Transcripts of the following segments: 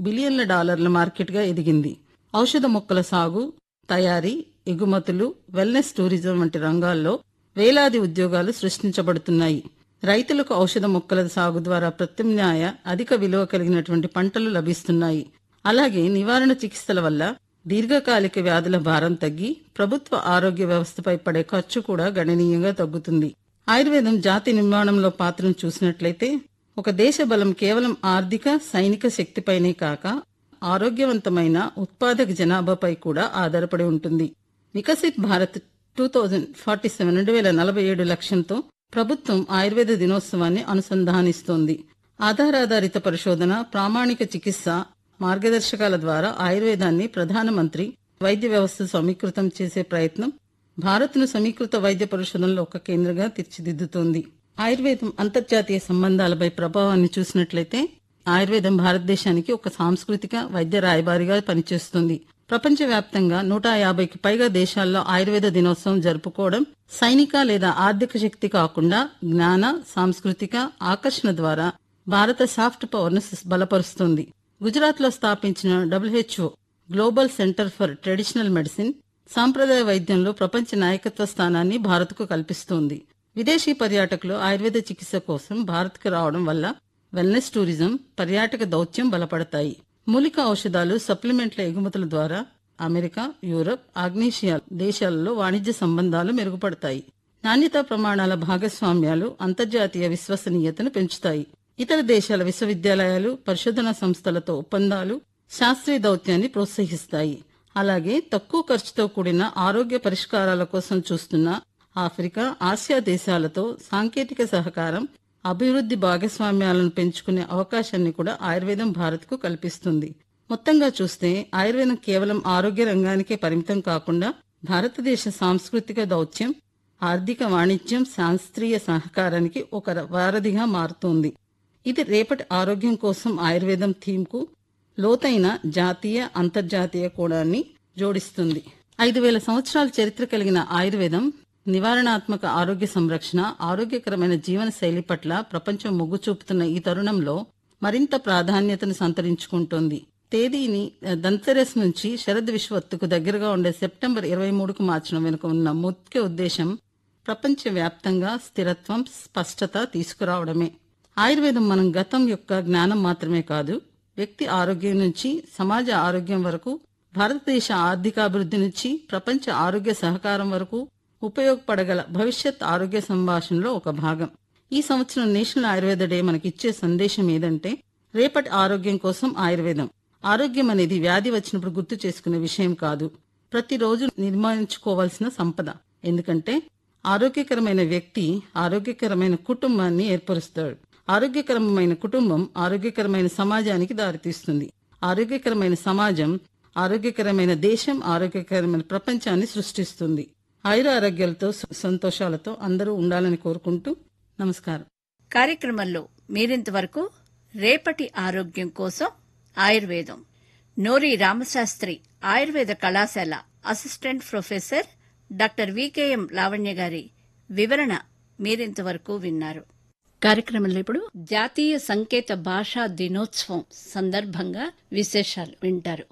బిలియన్ల డాలర్ల మార్కెట్గా ఎదిగింది ఔషధ మొక్కల సాగు తయారీ ఎగుమతులు వెల్నెస్ టూరిజం వంటి రంగాల్లో వేలాది ఉద్యోగాలు సృష్టించబడుతున్నాయి రైతులకు ఔషధ మొక్కల సాగు ద్వారా ప్రత్యామ్నాయ అధిక విలువ కలిగినటువంటి పంటలు లభిస్తున్నాయి అలాగే నివారణ చికిత్సల వల్ల దీర్ఘకాలిక వ్యాధుల భారం తగ్గి ప్రభుత్వ ఆరోగ్య వ్యవస్థపై పడే ఖర్చు కూడా గణనీయంగా తగ్గుతుంది ఆయుర్వేదం జాతి నిర్మాణంలో పాత్రను చూసినట్లయితే ఒక దేశ బలం కేవలం ఆర్థిక సైనిక శక్తిపైనే కాక ఆరోగ్యవంతమైన ఉత్పాదక జనాభాపై కూడా ఆధారపడి ఉంటుంది Viksit Bharat two thousand forty seven రెండు వేల నలభై ఏడు లక్ష్యంతో ప్రభుత్వం ఆయుర్వేద దినోత్సవాన్ని అనుసంధానిస్తోంది ఆధారాధారిత పరిశోధన ప్రామాణిక చికిత్స మార్గదర్శకాల ద్వారా ఆయుర్వేదాన్ని ప్రధానమంత్రి వైద్య వ్యవస్థ సమీకృతం చేసే ప్రయత్నం భారత్ను సమీకృత వైద్య పరిశోధనలో ఒక కేంద్రంగా తీర్చిదిద్దుతోంది ఆయుర్వేదం అంతర్జాతీయ సంబంధాలపై ప్రభావాన్ని చూసినట్లయితే ఆయుర్వేదం భారతదేశానికి ఒక సాంస్కృతిక వైద్య రాయబారిగా పనిచేస్తుంది ప్రపంచవ్యాప్తంగా నూట యాభైకి పైగా దేశాల్లో ఆయుర్వేద దినోత్సవం జరుపుకోవడం సైనిక లేదా ఆర్థిక శక్తి కాకుండా జ్ఞాన సాంస్కృతిక ఆకర్షణ ద్వారా భారత సాఫ్ట్ పవర్ ను బలపరుస్తుంది గుజరాత్ లో స్థాపించిన WHO global centre for traditional medicine సాంప్రదాయ వైద్యంలో ప్రపంచ నాయకత్వ స్థానాన్ని భారత్కు కల్పిస్తోంది విదేశీ పర్యాటకులు ఆయుర్వేద చికిత్స కోసం భారత్కు రావడం వల్ల వెల్నెస్ టూరిజం పర్యాటక దౌత్యం బలపడతాయి మూలిక ఔషధాలు సప్లిమెంట్ల ఎగుమతుల ద్వారా అమెరికా యూరప్ ఆగ్నేషియా దేశాలలో వాణిజ్య సంబంధాలు మెరుగుపడతాయి నాణ్యతా ప్రమాణాల భాగస్వామ్యాలు అంతర్జాతీయ విశ్వసనీయతను పెంచుతాయి ఇతర దేశాల విశ్వవిద్యాలయాలు పరిశోధనా సంస్థలతో ఒప్పందాలు శాస్త్రీయ దౌత్యాన్ని ప్రోత్సహిస్తాయి అలాగే తక్కువ ఖర్చుతో కూడిన ఆరోగ్య పరిష్కారాల కోసం చూస్తున్న ఆఫ్రికా ఆసియా దేశాలతో సాంకేతిక సహకారం అభివృద్ధి భాగస్వామ్యాలను పెంచుకునే అవకాశాన్ని కూడా ఆయుర్వేదం భారత్కు కల్పిస్తుంది మొత్తంగా చూస్తే ఆయుర్వేదం కేవలం ఆరోగ్య రంగానికే పరిమితం కాకుండా భారతదేశ సాంస్కృతిక దౌత్యం ఆర్థిక వాణిజ్యం శాస్త్రీయ సహకారానికి ఒక వారధిగా మారుతోంది ఇది రేపటి ఆరోగ్యం కోసం ఆయుర్వేదం థీమ్కు లోతైన జాతీయ అంతర్జాతీయ కోణాన్ని జోడిస్తుంది ఐదు వేల సంవత్సరాల చరిత్ర కలిగిన ఆయుర్వేదం నివారణాత్మక ఆరోగ్య సంరక్షణ ఆరోగ్యకరమైన జీవన శైలి పట్ల ప్రపంచం మొగ్గు చూపుతున్న ఈ తరుణంలో మరింత ప్రాధాన్యతను సంతరించుకుంటోంది తేదీని దంతెరస్ నుంచి శరద్ విశ్వత్తుకు దగ్గరగా ఉండే సెప్టెంబర్ ఇరవై మూడుకు మార్చడం వెనుక ఉన్న ముఖ్య ఉద్దేశం ప్రపంచ వ్యాప్తంగా స్థిరత్వం స్పష్టత తీసుకురావడమే ఆయుర్వేదం మనం గతం యొక్క జ్ఞానం మాత్రమే కాదు వ్యక్తి ఆరోగ్యం నుంచి సమాజ ఆరోగ్యం వరకు భారతదేశ ఆర్థికాభివృద్ధి నుంచి ప్రపంచ ఆరోగ్య సహకారం వరకు ఉపయోగపడగల భవిష్యత్ ఆరోగ్య సంభాషణలో ఒక భాగం ఈ సంవత్సరం నేషనల్ ఆయుర్వేద డే మనకిచ్చే సందేశం ఏదంటే రేపటి ఆరోగ్యం కోసం ఆయుర్వేదం ఆరోగ్యం అనేది వ్యాధి వచ్చినప్పుడు గుర్తు చేసుకునే విషయం కాదు ప్రతిరోజు నిర్మించుకోవాల్సిన సంపద ఎందుకంటే ఆరోగ్యకరమైన వ్యక్తి ఆరోగ్యకరమైన కుటుంబాన్ని ఏర్పరుస్తాడు ఆరోగ్యకరమైన కుటుంబం ఆరోగ్యకరమైన సమాజానికి దారితీస్తుంది ఆరోగ్యకరమైన సమాజం ఆరోగ్యకరమైన దేశం ఆరోగ్యకరమైన ప్రపంచాన్ని సృష్టిస్తుంది ఆయుర ఆరోగ్యాలతో సంతోషాలతో అందరూ ఉండాలని కోరుకుంటూ నమస్కారం కార్యక్రమంలో మీరింతవరకు రేపటి ఆరోగ్యం కోసం ఆయుర్వేదం నోరి రామశాస్త్రి ఆయుర్వేద కళాశాల assistant professor doctor VKM Lavanya గారి వివరణ మీరింతవరకు విన్నారు కార్యక్రమంలో ఇప్పుడు జాతీయ సంకేత భాషా దినోత్సవం సందర్భంగా విశేషాలు వింటారు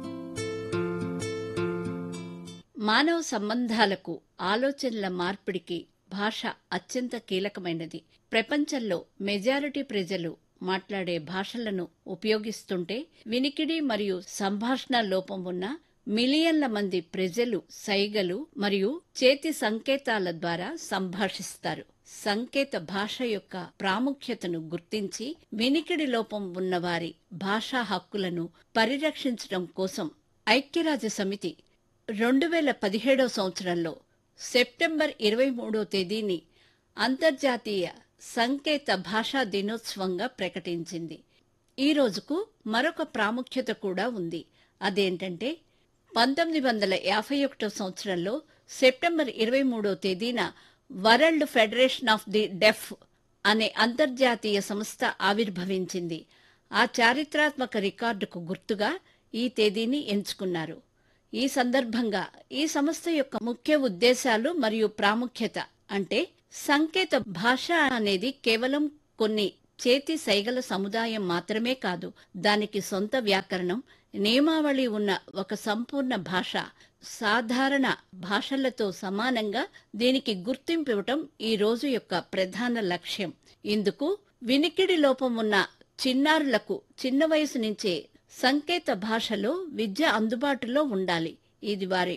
మానవ సంబంధాలకు ఆలోచనల మార్పిడికి భాష అత్యంత కీలకమైనది ప్రపంచంలో మెజారిటీ ప్రజలు మాట్లాడే భాషలను ఉపయోగిస్తుంటే వినికిడి మరియు సంభాషణ లోపం ఉన్న మిలియన్ల మంది ప్రజలు సైగలు మరియు చేతి సంకేతాల ద్వారా సంభాషిస్తారు సంకేత భాష యొక్క ప్రాముఖ్యతను గుర్తించి వినికిడి లోపం ఉన్నవారి భాషా హక్కులను పరిరక్షించడం కోసం ఐక్యరాజ్య సమితి రెండు వేల పదిహేడవ సంవత్సరంలో సెప్టెంబర్ ఇరవై మూడో తేదీని అంతర్జాతీయ సంకేత భాషా దినోత్సవంగా ప్రకటించింది ఈ రోజుకు మరొక ప్రాముఖ్యత కూడా ఉంది అదేంటంటే పంతొమ్మిది వందల యాభై ఒకటో సంవత్సరంలో సెప్టెంబర్ ఇరవై మూడో తేదీన world federation of the deaf అనే అంతర్జాతీయ సంస్థ ఆవిర్భవించింది ఆ చారిత్రాత్మక రికార్డుకు గుర్తుగా ఈ తేదీని ఎంచుకున్నారు ఈ సందర్భంగా ఈ సంస్థ యొక్క ముఖ్య ఉద్దేశాలు మరియు ప్రాముఖ్యత అంటే సంకేత భాష అనేది కేవలం కొన్ని చేతి సైగల సముదాయం మాత్రమే కాదు దానికి సొంత వ్యాకరణం నియమావళి ఉన్న ఒక సంపూర్ణ భాష సాధారణ భాషలతో సమానంగా దీనికి గుర్తింపు ఇవ్వటం ఈ రోజు యొక్క ప్రధాన లక్ష్యం ఇందుకు వినికిడి లోపం ఉన్న చిన్నారులకు చిన్న వయసు నుంచే సంకేత భాషలో విద్య అందుబాటులో ఉండాలి ఇది వారి